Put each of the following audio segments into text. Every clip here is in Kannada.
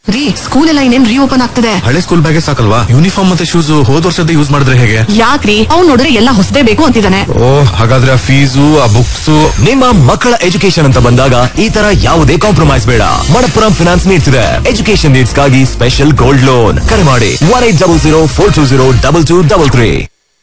ರೀ ಸ್ಕೂಲ್ ಎಲ್ಲ ಇನ್ನೇನ್ ರೀಓಪನ್ ಆಗ್ತದೆ ಹಳೆ ಸ್ಕೂಲ್ ಬ್ಯಾಗೆ ಸಾಕಲ್ವಾ ಯೂನಿಫಾರ್ಮ್ ಮತ್ತೆ ಶೂಸ್ ಹೋದ್ ವರ್ಷದ ಯೂಸ್ ಮಾಡಿದ್ರೆ ಹೇಗೆ ಯಾಕ್ರಿ ಅವ್ನ್ ನೋಡಿದ್ರೆ ಎಲ್ಲ ಹೊಸದೇ ಬೇಕು ಅಂತಿದ್ದಾನೆ ಓ ಹಾಗಾದ್ರೆ ಆ ಫೀಸು ಆ ಬುಕ್ಸ್ ನಿಮ್ಮ ಮಕ್ಕಳ ಎಜುಕೇಶನ್ ಅಂತ ಬಂದಾಗ ಈ ತರ ಯಾವುದೇ ಕಾಂಪ್ರಮೈಸ್ ಬೇಡ ಮಣಪ್ಪುರಂ ಫಿನಾನ್ಸ್ ನೀಡ್ತಿದೆ ಎಜುಕೇಶನ್ ನೀಡ್ಸ್ ಗಾಗಿ ಸ್ಪೆಷಲ್ ಗೋಲ್ಡ್ ಲೋನ್ ಕರೆ ಮಾಡಿ one eight double zero four two zero double two double three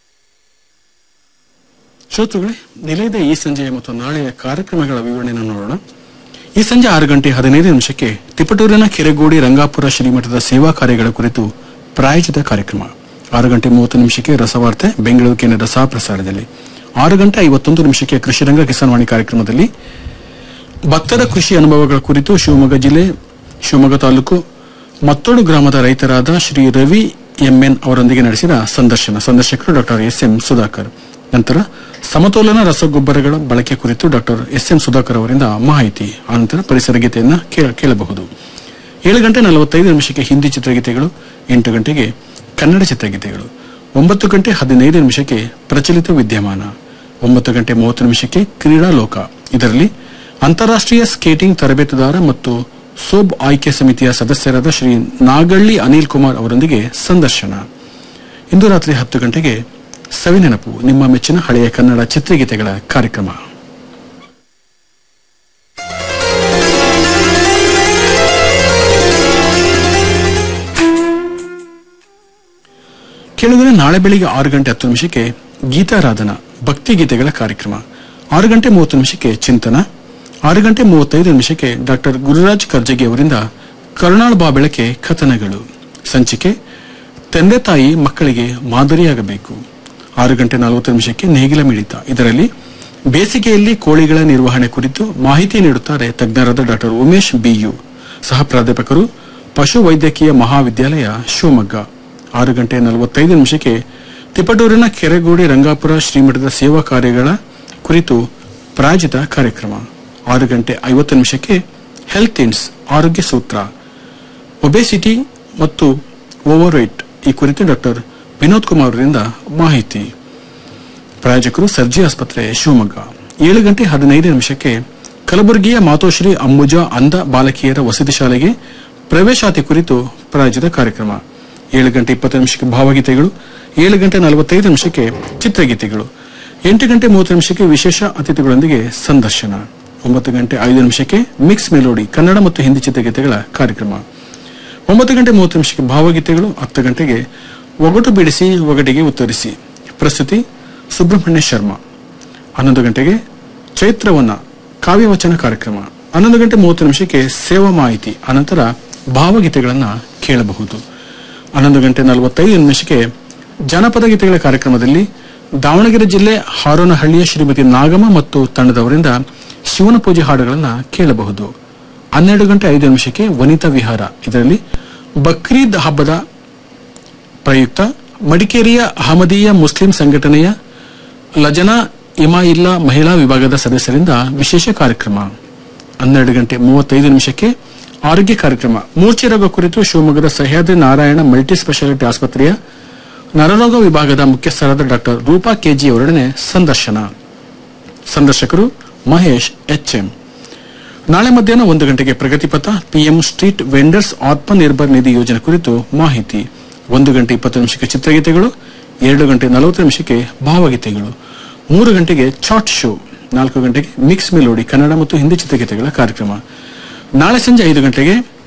ಶ್ರೋತೃಗಳೇ ನಿಲಯದ ಈ ಸಂಜೆಯ ಮತ್ತು ನಾಳೆಯ ಕಾರ್ಯಕ್ರಮಗಳ ವಿವರಣೆಯನ್ನು ನೋಡೋಣ ಈ ಸಂಜೆ ಆರು ಗಂಟೆ ಹದಿನೈದು ನಿಮಿಷಕ್ಕೆ ತಿಪಟೂರಿನ ಕೆರೆಗೋಡಿ ರಂಗಾಪುರ ಶ್ರೀಮಠದ ಸೇವಾ ಕಾರ್ಯಗಳ ಕುರಿತು ಪ್ರಾಯೋಜಿತ ಕಾರ್ಯಕ್ರಮ ಆರು ಗಂಟೆ ಮೂವತ್ತು ನಿಮಿಷಕ್ಕೆ ರಸವಾರ್ತೆ ಬೆಂಗಳೂರು ಕೇಂದ್ರದ ಸಹ ಪ್ರಸಾರದಲ್ಲಿ ಆರು ಗಂಟೆ ಐವತ್ತೊಂದು ನಿಮಿಷಕ್ಕೆ ಕೃಷಿರಂಗ ಕಿಸಾನ್ವಾಣಿ ಕಾರ್ಯಕ್ರಮದಲ್ಲಿ ಭತ್ತದ ಕೃಷಿ ಅನುಭವಗಳ ಕುರಿತು ಶಿವಮೊಗ್ಗ ಜಿಲ್ಲೆ ಶಿವಮೊಗ್ಗ ತಾಲೂಕು ಮತ್ತೋಡು ಗ್ರಾಮದ ರೈತರಾದ ಶ್ರೀ ರವಿ ಎಂಎನ್ ಅವರೊಂದಿಗೆ ನಡೆಸಿದ ಸಂದರ್ಶನ ಸಂದರ್ಶಕರು ಡಾಕ್ಟರ್ ಎಸ್ ಎಂ ಸುಧಾಕರ್ ನಂತರ ಸಮತೋಲನ ರಸಗೊಬ್ಬರಗಳ ಬಳಕೆ ಕುರಿತು ಡಾಕ್ಟರ್ ಎಸ್ ಎಂ ಸುಧಾಕರ್ ಅವರಿಂದ ಮಾಹಿತಿ ಆನಂತರ ಪರಿಸರ ಗೀತೆಯನ್ನ ಕೇಳ- ಕೇಳಬಹುದು ಏಳು ಗಂಟೆ ನಲವತ್ತೈದು ನಿಮಿಷಕ್ಕೆ ಹಿಂದಿ ಚಿತ್ರಗೀತೆಗಳು ಎಂಟು ಗಂಟೆಗೆ ಕನ್ನಡ ಚಿತ್ರಗೀತೆಗಳು ಒಂಬತ್ತು ಗಂಟೆ ಹದಿನೈದು ನಿಮಿಷಕ್ಕೆ ಪ್ರಚಲಿತ ವಿದ್ಯಮಾನ ಒಂಬತ್ತು ಗಂಟೆ ಮೂವತ್ತು ನಿಮಿಷಕ್ಕೆ ಕ್ರೀಡಾ ಲೋಕ ಇದರಲ್ಲಿ ಅಂತಾರಾಷ್ಟ್ರೀಯ ಸ್ಕೇಟಿಂಗ್ ತರಬೇತುದಾರ ಮತ್ತು ಸೋಬ್ ಆಯ್ಕೆ ಸಮಿತಿಯ ಸದಸ್ಯರಾದ ಶ್ರೀ ನಾಗಳ್ಳಿ ಅನಿಲ್ ಕುಮಾರ್ ಅವರೊಂದಿಗೆ ಸಂದರ್ಶನ ಇಂದು ರಾತ್ರಿ ಹತ್ತು ಗಂಟೆಗೆ ಸವಿನೆನಪು ನಿಮ್ಮ ಮೆಚ್ಚಿನ ಹಳೆಯ ಕನ್ನಡ ಚಿತ್ರಗೀತೆಗಳ ಕಾರ್ಯಕ್ರಮ ಕೇಳಿದರೆ ನಾಳೆ ಬೆಳಿಗ್ಗೆ ಆರು ಗಂಟೆ ಹತ್ತು ನಿಮಿಷಕ್ಕೆ ಗೀತಾರಾಧನ ಭಕ್ತಿ ಗೀತೆಗಳ ಕಾರ್ಯಕ್ರಮ ಆರು ಗಂಟೆ ಮೂವತ್ತು ನಿಮಿಷಕ್ಕೆ ಚಿಂತನ ಆರು ಗಂಟೆ ಮೂವತ್ತೈದು ನಿಮಿಷಕ್ಕೆ ಡಾಕ್ಟರ್ ಗುರುರಾಜ್ ಕರ್ಜಗಿ ಅವರಿಂದ ಕರುಣಾಳ ಬಾ ಬೆಳಕೆ ಕಥನಗಳು ಸಂಚಿಕೆ ತಂದೆ ತಾಯಿ ಮಕ್ಕಳಿಗೆ ಮಾದರಿಯಾಗಬೇಕು ಆರು ಗಂಟೆ ನಲವತ್ತು ನಿಮಿಷಕ್ಕೆ ನೇಗಿಲ ಮಿಡಿತ ಇದರಲ್ಲಿ ಬೇಸಿಗೆಯಲ್ಲಿ ಕೋಳಿಗಳ ನಿರ್ವಹಣೆ ಕುರಿತು ಮಾಹಿತಿ ನೀಡುತ್ತಾರೆ ತಜ್ಞರಾದ ಡಾಕ್ಟರ್ ಉಮೇಶ್ ಬಿಯು ಸಹ ಪ್ರಾಧ್ಯಾಪಕರು ಪಶು ವೈದ್ಯಕೀಯ ಮಹಾವಿದ್ಯಾಲಯ ಶಿವಮೊಗ್ಗ ಆರು ಗಂಟೆ ನಲವತ್ತೈದು ನಿಮಿಷಕ್ಕೆ ತಿಪಟೂರಿನ ಕೆರೆಗೋಡಿ ರಂಗಾಪುರ ಶ್ರೀಮಠದ ಸೇವಾ ಕಾರ್ಯಗಳ ಕುರಿತು ಪ್ರಾಯೋಜಿತ ಕಾರ್ಯಕ್ರಮ ಆರು ಗಂಟೆ ಐವತ್ತು ನಿಮಿಷಕ್ಕೆ ಹೆಲ್ತ್ ಇಂಡ್ಸ್ ಆರೋಗ್ಯ ಸೂತ್ರ ಒಬೆಸಿಟಿ ಮತ್ತು ಓವರ್ ವೇಟ್ ಈ ಕುರಿತು ಡಾಕ್ಟರ್ ವಿನೋದ್ ಕುಮಾರ್ ಅವರಿಂದ ಮಾಹಿತಿ ಪ್ರಾಯೋಜಕರು ಸರ್ಜಿ ಆಸ್ಪತ್ರೆ ಶಿವಮೊಗ್ಗ ಏಳು ಗಂಟೆ ಹದಿನೈದು ನಿಮಿಷಕ್ಕೆ ಕಲಬುರಗಿಯ ಮಾತೋಶ್ರೀ ಅಂಬುಜಾ ಅಂಧ ಬಾಲಕಿಯರ ವಸತಿ ಶಾಲೆಗೆ ಪ್ರವೇಶಾತಿ ಕುರಿತು ಪ್ರಾಯೋಜಿತ ಕಾರ್ಯಕ್ರಮ ಏಳು ಗಂಟೆ ಇಪ್ಪತ್ತು ನಿಮಿಷಕ್ಕೆ ಭಾವಗೀತೆಗಳು ಏಳು ಗಂಟೆ ನಲವತ್ತೈದು ನಿಮಿಷಕ್ಕೆ ಚಿತ್ರಗೀತೆಗಳು ಎಂಟು ಗಂಟೆ ಮೂವತ್ತು ನಿಮಿಷಕ್ಕೆ ವಿಶೇಷ ಅತಿಥಿಗಳೊಂದಿಗೆ ಸಂದರ್ಶನ ಒಂಬತ್ತು ಗಂಟೆ ಐದು ನಿಮಿಷಕ್ಕೆ ಮಿಕ್ಸ್ ಮೆಲೋಡಿ ಕನ್ನಡ ಮತ್ತು ಹಿಂದಿ ಚಿತ್ರಗೀತೆಗಳ ಕಾರ್ಯಕ್ರಮ ಒಂಬತ್ತು ಗಂಟೆ ಮೂವತ್ತು ನಿಮಿಷಕ್ಕೆ ಭಾವಗೀತೆಗಳು ಹತ್ತು ಗಂಟೆಗೆ ಒಗಟು ಬಿಡಿಸಿ ಒಗಟಿಗೆ ಉತ್ತರಿಸಿ ಪ್ರಸ್ತುತಿ ಸುಬ್ರಹ್ಮಣ್ಯ ಶರ್ಮಾ ಹನ್ನೊಂದು ಗಂಟೆಗೆ ಚೈತ್ರವನ್ನ ಕಾವ್ಯವಚನ ಕಾರ್ಯಕ್ರಮ ಹನ್ನೊಂದು ಗಂಟೆ ಮೂವತ್ತು ನಿಮಿಷಕ್ಕೆ ಸೇವಾ ಮಾಹಿತಿ ಅನಂತರ ಭಾವಗೀತೆಗಳನ್ನ ಕೇಳಬಹುದು ಹನ್ನೊಂದು ಗಂಟೆ ನಲವತ್ತೈದು ನಿಮಿಷಕ್ಕೆ ಜನಪದ ಗೀತೆಗಳ ಕಾರ್ಯಕ್ರಮದಲ್ಲಿ ದಾವಣಗೆರೆ ಜಿಲ್ಲೆ ಹಾರೋನಹಳ್ಳಿಯ ಶ್ರೀಮತಿ ನಾಗಮ್ಮ ಮತ್ತು ತಂಡದವರಿಂದ ಶಿವನ ಪೂಜೆ ಹಾಡುಗಳನ್ನು ಕೇಳಬಹುದು ಹನ್ನೆರಡು ಗಂಟೆ ಐದು ನಿಮಿಷಕ್ಕೆ ವನಿತಾ ವಿಹಾರ ಇದರಲ್ಲಿ ಬಕ್ರೀದ್ ಹಬ್ಬದ ಪ್ರಯುಕ್ತ ಮಡಿಕೇರಿಯ ಅಹಮದೀಯ ಮುಸ್ಲಿಂ ಸಂಘಟನೆಯ ಲಜನಾ ಇಮಾಯಿಲ್ಲಾ ಮಹಿಳಾ ವಿಭಾಗದ ಸದಸ್ಯರಿಂದ ವಿಶೇಷ ಕಾರ್ಯಕ್ರಮ ಹನ್ನೆರಡು ಗಂಟೆ ಮೂವತ್ತೈದು ನಿಮಿಷಕ್ಕೆ ಆರೋಗ್ಯ ಕಾರ್ಯಕ್ರಮ ಮೂರ್ಛೆ ರೋಗ ಕುರಿತು ಶಿವಮೊಗ್ಗದ ಸಹ್ಯಾದ್ರಿ ನಾರಾಯಣ ಮಲ್ಟಿ ಸ್ಪೆಷಾಲಿಟಿ ಆಸ್ಪತ್ರೆಯ ನರರೋಗ ವಿಭಾಗದ ಮುಖ್ಯಸ್ಥರಾದ ಡಾಕ್ಟರ್ ರೂಪಾ ಕೆಜಿ ಅವರೊಡನೆ ಸಂದರ್ಶನ ಸಂದರ್ಶಕರು ಮಹೇಶ್ ಎಚ್ಎಂ ನಾಳೆ ಮಧ್ಯಾಹ್ನ ಒಂದು ಗಂಟೆಗೆ Pragatipatha PM street vendors Atmanirbhar Nidhi ಯೋಜನೆ ಕುರಿತು ಮಾಹಿತಿ ಒಂದು ಗಂಟೆ ಇಪ್ಪತ್ತು ನಿಮಿಷಕ್ಕೆ ಚಿತ್ರಗೀತೆಗಳು ಎರಡು ಗಂಟೆ ನಲವತ್ತು ನಿಮಿಷಕ್ಕೆ ಭಾವಗೀತೆಗಳು ಮೂರು ಗಂಟೆಗೆ ಚಾಟ್ ಶೋ ನಾಲ್ಕು ಗಂಟೆಗೆ ಮಿಕ್ಸ್ ಮೆಲೋಡಿ ಕನ್ನಡ ಮತ್ತು ಹಿಂದಿ ಚಿತ್ರಗೀತೆಗಳ ಕಾರ್ಯಕ್ರಮ ನಾಳೆ ಸಂಜೆ ಐದು ಗಂಟೆಗೆ